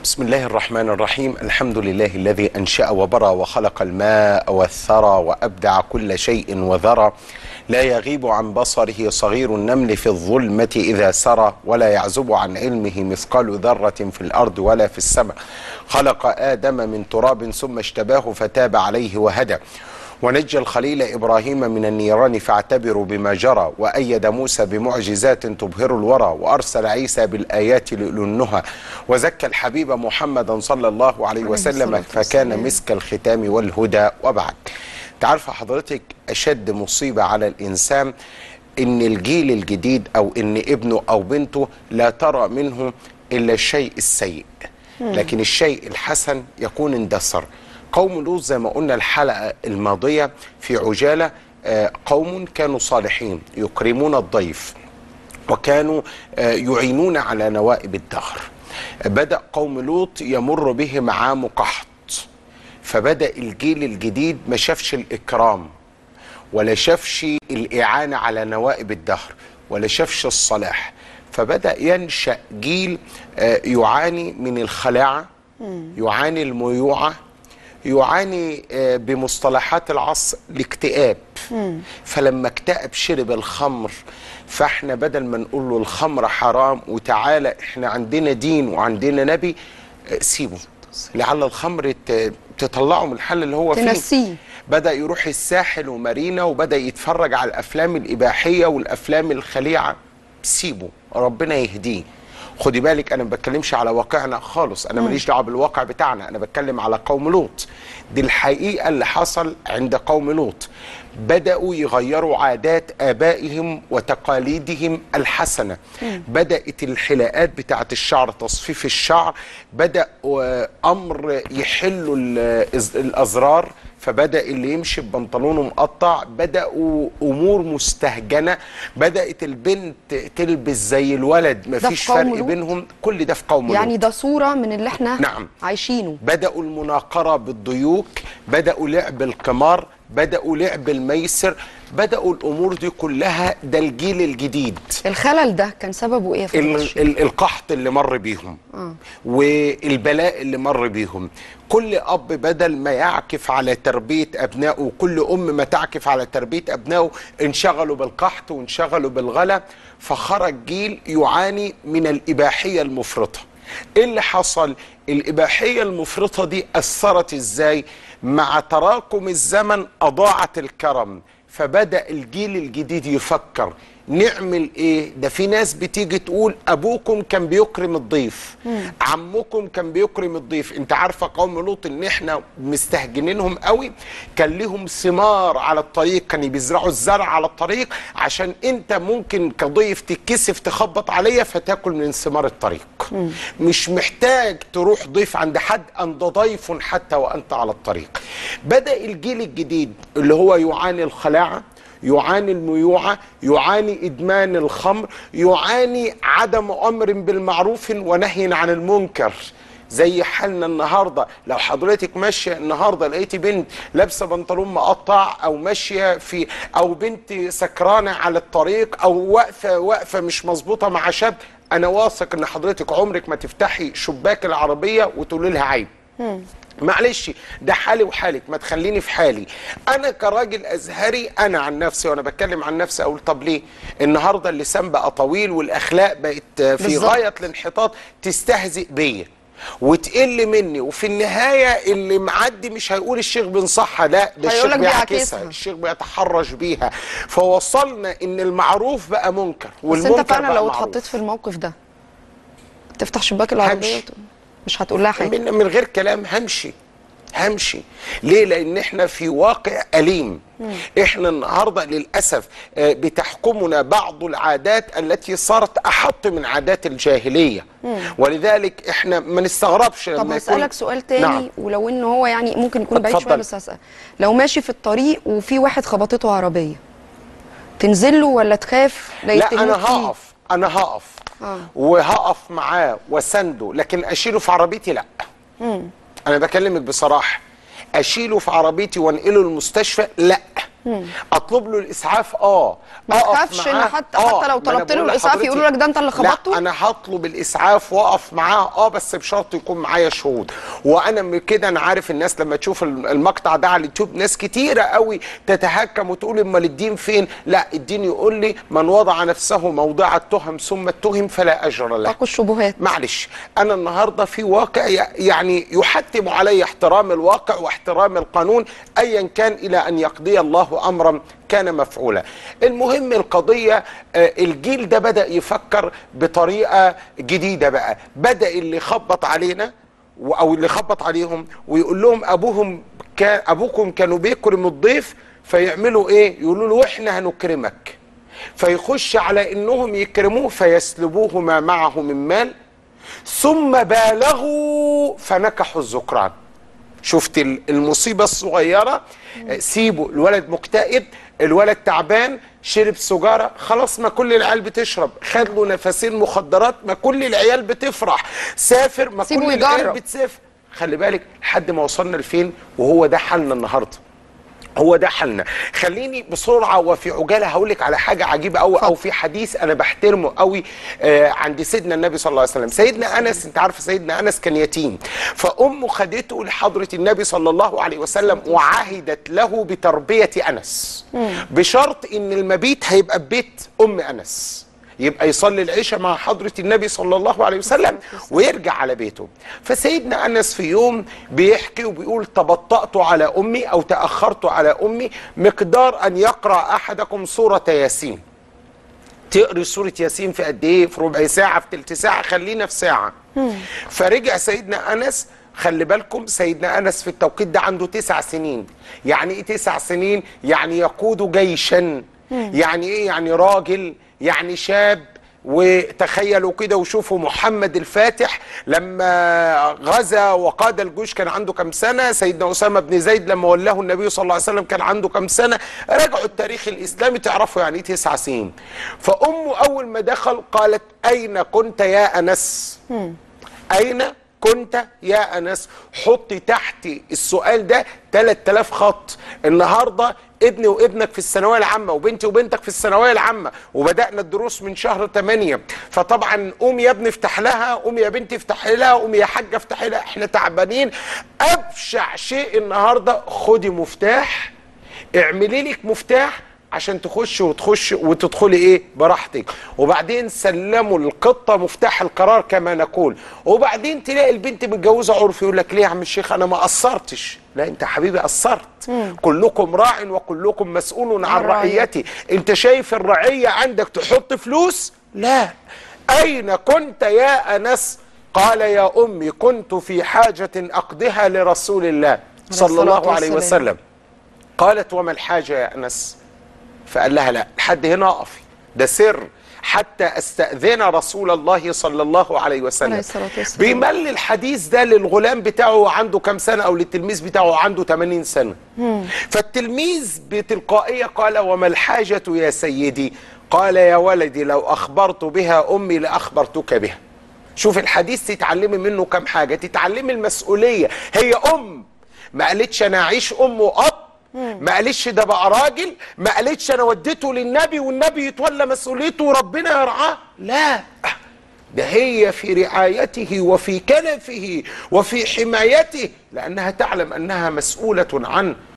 بسم الله الرحمن الرحيم الحمد لله الذي أنشأ وبرى وخلق الماء والثرى وأبدع كل شيء وذرى لا يغيب عن بصره صغير النمل في الظلمة إذا سرى ولا يعزب عن علمه مثقال ذرة في الأرض ولا في السماء خلق آدم من تراب ثم اشتباه فتاب عليه وهدى ونجى الخليل إبراهيم من النيران فاعتبروا بما جرى وأيد موسى بمعجزات تبهر الورى وأرسل عيسى بالآيات لأولنها وزكى الحبيب محمدا صلى الله عليه وسلم فكان مسك الختام والهدى وبعد تعرف حضرتك أشد مصيبة على الإنسان إن الجيل الجديد أو إن ابنه أو بنته لا ترى منه إلا الشيء السيء لكن الشيء الحسن يكون اندثر قوم لوط زي ما قلنا الحلقة الماضية في عجالة آه، قوم كانوا صالحين يكرمون الضيف وكانوا آه، يعينون على نوائب الدهر بدأ قوم لوط يمر بهم عام قحط فبدأ الجيل الجديد ما شافش الإكرام ولا شافش الإعانة على نوائب الدهر ولا شافش الصلاح فبدأ ينشأ جيل آه، يعاني من الخلاعة يعاني الميوعة يعاني آه، بمصطلحات العصر الاكتئاب فلما اكتئب شرب الخمر فاحنا بدل ما نقول له الخمر حرام وتعالى احنا عندنا دين وعندنا نبي آه، سيبه لعل الخمر ت- تطلعه من الحل اللي هو فيه تنسيه. بدأ يروح الساحل ومارينا وبدأ يتفرج على الأفلام الإباحية والأفلام الخليعة سيبه ربنا يهديه خدي بالك انا ما بتكلمش على واقعنا خالص انا ماليش دعوه بالواقع بتاعنا انا بتكلم على قوم لوط دي الحقيقه اللي حصل عند قوم لوط بداوا يغيروا عادات ابائهم وتقاليدهم الحسنه بدات الحلاقات بتاعه الشعر تصفيف الشعر بدا آه، امر يحلوا ال- الازرار فبدا اللي يمشي ببنطلونه مقطع بداوا امور مستهجنه بدات البنت تلبس زي الولد في مفيش قوم فرق لوط؟ بينهم كل ده في قوم يعني لوط. ده صورة من اللي احنا نعم. عايشينه بدأوا المناقرة بالضيوك بدأوا لعب القمار بدأوا لعب الميسر بدأوا الأمور دي كلها ده الجيل الجديد الخلل ده كان سببه ايه يا فضيلة ال- الشيخ؟ ال- القحط اللي مر بيهم والبلاء اللي مر بيهم كل اب بدل ما يعكف على تربيه ابنائه وكل ام ما تعكف على تربيه ابنائه انشغلوا بالقحط وانشغلوا بالغلا فخرج جيل يعاني من الاباحيه المفرطه ايه اللي حصل الاباحيه المفرطه دي اثرت ازاي مع تراكم الزمن اضاعت الكرم فبدا الجيل الجديد يفكر نعمل ايه ده في ناس بتيجي تقول ابوكم كان بيكرم الضيف عمكم كان بيكرم الضيف انت عارفه قوم لوط ان احنا مستهجنينهم قوي كان لهم ثمار على الطريق كانوا بيزرعوا الزرع على الطريق عشان انت ممكن كضيف تتكسف تخبط عليا فتاكل من ثمار الطريق مش محتاج تروح ضيف عند حد انت ضيف حتى وانت على الطريق بدا الجيل الجديد اللي هو يعاني الخلاعه يعاني الميوعة يعاني إدمان الخمر يعاني عدم أمر بالمعروف ونهي عن المنكر زي حالنا النهارده لو حضرتك ماشيه النهارده لقيتي بنت لابسه بنطلون مقطع او ماشيه في او بنت سكرانه على الطريق او واقفه واقفه مش مظبوطه مع شاب انا واثق ان حضرتك عمرك ما تفتحي شباك العربيه وتقولي لها عيب معلش ده حالي وحالك ما تخليني في حالي انا كراجل ازهري انا عن نفسي وانا بتكلم عن نفسي اقول طب ليه النهارده اللسان بقى طويل والاخلاق بقت في بالظبط. غايه الانحطاط تستهزئ بيا وتقل مني وفي النهايه اللي معدي مش هيقول الشيخ بنصحها لا ده الشيخ هيقولك بيعكسها بيعكسها. الشيخ بيتحرش بيها فوصلنا ان المعروف بقى منكر بس والمنكر انت فعلا بقى لو معروف. اتحطيت في الموقف ده تفتح شباك العربية همشي. وت... مش هتقول لها حاجة من, من غير كلام همشي همشي ليه لان احنا في واقع اليم احنا النهارده للاسف آه، بتحكمنا بعض العادات التي صارت احط من عادات الجاهليه ولذلك احنا ما نستغربش لما طب يكون هسألك سؤال تاني نعم. ولو ان هو يعني ممكن يكون بعيد شوية اتفضل. بس هسأل لو ماشي في الطريق وفي واحد خبطته عربية تنزل له ولا تخاف لا لا يتهموك انا فيه؟ هقف انا هقف آه. وهقف معاه واسنده لكن اشيله في عربيتي لا انا بكلمك بصراحه اشيله في عربيتي وانقله المستشفى لا اطلب له الاسعاف اه ما أقف تخافش إن معاه؟ حتى- آه. حتى لو ما أنا طلبت له بقول الإسعاف لحضرتك- يقولوا لك ده أنت اللي خبطته؟ لا انا هطلب الاسعاف واقف معاه اه بس بشرط يكون معايا شهود وانا من كده انا عارف الناس لما تشوف المقطع ده على اليوتيوب ناس كتيره قوي تتهكم وتقول امال الدين فين لا الدين يقول لي من وضع نفسه موضع التهم ثم اتهم فلا اجر له اتقوا الشبهات معلش انا النهارده في واقع ي- يعني يحتم علي احترام الواقع واحترام القانون ايا كان الى ان يقضي الله امرا كان مفعولا المهم القضيه آه، الجيل ده بدا يفكر بطريقه جديده بقى بدا اللي يخبط علينا و- او اللي يخبط عليهم ويقول لهم ابوهم كان ابوكم كانوا بيكرموا الضيف فيعملوا ايه يقولوا له احنا هنكرمك فيخش على انهم يكرموه فيسلبوه ما معه من مال ثم بالغوا فنكحوا الذكران شفت ال- المصيبة الصغيرة آه، سيبه الولد مكتئب الولد تعبان شرب سجارة خلاص ما كل العيال بتشرب خد له نفسين مخدرات ما كل العيال بتفرح سافر ما سيبه كل العيال يجرب. بتسافر خلي بالك لحد ما وصلنا لفين وهو ده حالنا النهارده هو ده حالنا خليني بسرعه وفي عجاله هقول لك على حاجه عجيبه قوي او في حديث انا بحترمه قوي آه عند سيدنا النبي صلى الله عليه وسلم سيدنا انس انت عارف سيدنا انس كان يتيم فامه خدته لحضره النبي صلى الله عليه وسلم وعهدت له بتربيه انس بشرط ان المبيت هيبقى ببيت ام انس يبقى يصلي العشاء مع حضرة النبي صلى الله عليه وسلم ويرجع على بيته فسيدنا أنس في يوم بيحكي وبيقول تبطأت على أمي أو تأخرت على أمي مقدار أن يقرأ أحدكم سورة ياسين تقري سورة ياسين في قد ايه في ربع ساعة في تلت ساعة خلينا في ساعة فرجع سيدنا أنس خلي بالكم سيدنا أنس في التوقيت ده عنده تسع سنين يعني ايه تسع سنين يعني يقود جيشا يعني ايه يعني راجل يعني شاب وتخيلوا كده وشوفوا محمد الفاتح لما غزا وقاد الجيوش كان عنده كم سنة سيدنا أسامة بن زيد لما ولاه النبي صلى الله عليه وسلم كان عنده كم سنة راجعوا التاريخ الإسلامي تعرفوا يعني ايه تسع سنين فأمه أول ما دخل قالت أين كنت يا أنس أين كنت يا أنس حطي تحت السؤال ده 3000 خط النهاردة ابني وابنك في الثانوية العامة وبنتي وبنتك في الثانوية العامة وبدأنا الدروس من شهر 8 فطبعا قوم يا ابني افتح لها قوم يا بنتي افتح لها قوم يا حاجة افتح لها احنا تعبانين أبشع شيء النهاردة خدي مفتاح اعملي لك مفتاح عشان تخش وتخش وتدخلي ايه براحتك وبعدين سلموا القطه مفتاح القرار كما نقول وبعدين تلاقي البنت متجوزه عرف يقول لك ليه يا عم الشيخ انا ما قصرتش لا انت حبيبي قصرت كلكم راع وكلكم مسؤول عن عن رعيته. رعيته انت شايف الرعيه عندك تحط فلوس لا اين كنت يا انس قال يا امي كنت في حاجه اقضيها لرسول الله صلى الصلاة الله عليه والسلام. وسلم قالت وما الحاجه يا انس فقال لها لا لحد هنا اقفي ده سر حتى استاذن رسول الله صلى الله عليه وسلم عليه الصلاة والسلام. بيمل الحديث ده للغلام بتاعه عنده كام سنه او للتلميذ بتاعه عنده 80 سنه فالتلميذ بتلقائيه قال وما الحاجه يا سيدي قال يا ولدي لو اخبرت بها امي لاخبرتك بها شوف الحديث تتعلمي منه كام حاجه تتعلمي المسؤوليه هي ام ما قالتش انا اعيش ام واب ما قالتش ده بقى راجل ما قالتش انا وديته للنبي والنبي يتولى مسؤوليته وربنا يرعاه لا ده هي في رعايته وفي كنفه وفي حمايته لانها تعلم انها مسؤوله عنه